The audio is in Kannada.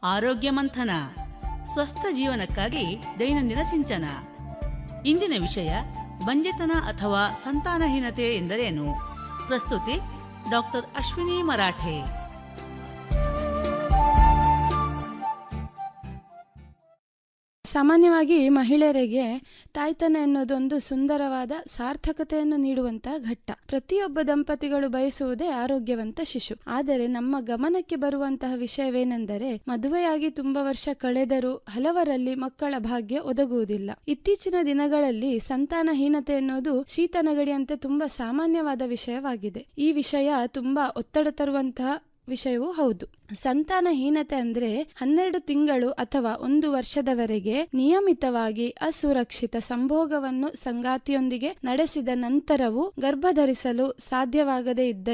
ಆರೋಗ್ಯ ಮಂಥನ ಸ್ವಸ್ಥ ಜೀವನಕ್ಕಾಗಿ ದೈನಂದಿನ ಸಿಂಚನ ಇಂದಿನ ವಿಷಯ ಬಂಜೆತನ ಅಥವಾ ಸಂತಾನಹೀನತೆ ಎಂದರೇನು ಪ್ರಸ್ತುತಿ ಡಾಕ್ಟರ್ ಅಶ್ವಿನಿ ಮರಾಠೆ ಸಾಮಾನ್ಯವಾಗಿ ಮಹಿಳೆಯರಿಗೆ ತಾಯ್ತನ ಎನ್ನುವುದೊಂದು ಸುಂದರವಾದ ಸಾರ್ಥಕತೆಯನ್ನು ನೀಡುವಂತಹ ಘಟ್ಟ ಪ್ರತಿಯೊಬ್ಬ ದಂಪತಿಗಳು ಬಯಸುವುದೇ ಆರೋಗ್ಯವಂತ ಶಿಶು ಆದರೆ ನಮ್ಮ ಗಮನಕ್ಕೆ ಬರುವಂತಹ ವಿಷಯವೇನೆಂದರೆ ಮದುವೆಯಾಗಿ ತುಂಬಾ ವರ್ಷ ಕಳೆದರೂ ಹಲವರಲ್ಲಿ ಮಕ್ಕಳ ಭಾಗ್ಯ ಒದಗುವುದಿಲ್ಲ ಇತ್ತೀಚಿನ ದಿನಗಳಲ್ಲಿ ಸಂತಾನಹೀನತೆ ಎನ್ನುವುದು ಶೀತನಗಡಿಯಂತೆ ತುಂಬಾ ಸಾಮಾನ್ಯವಾದ ವಿಷಯವಾಗಿದೆ ಈ ವಿಷಯ ತುಂಬಾ ಒತ್ತಡ ತರುವಂತಹ ವಿಷಯವೂ ಹೌದು ಸಂತಾನಹೀನತೆ ಅಂದ್ರೆ ಹನ್ನೆರಡು ತಿಂಗಳು ಅಥವಾ ಒಂದು ವರ್ಷದವರೆಗೆ ನಿಯಮಿತವಾಗಿ ಅಸುರಕ್ಷಿತ ಸಂಭೋಗವನ್ನು ಸಂಗಾತಿಯೊಂದಿಗೆ ನಡೆಸಿದ ನಂತರವೂ ಗರ್ಭಧರಿಸಲು ಸಾಧ್ಯವಾಗದೇ ಇದ್ದರೆ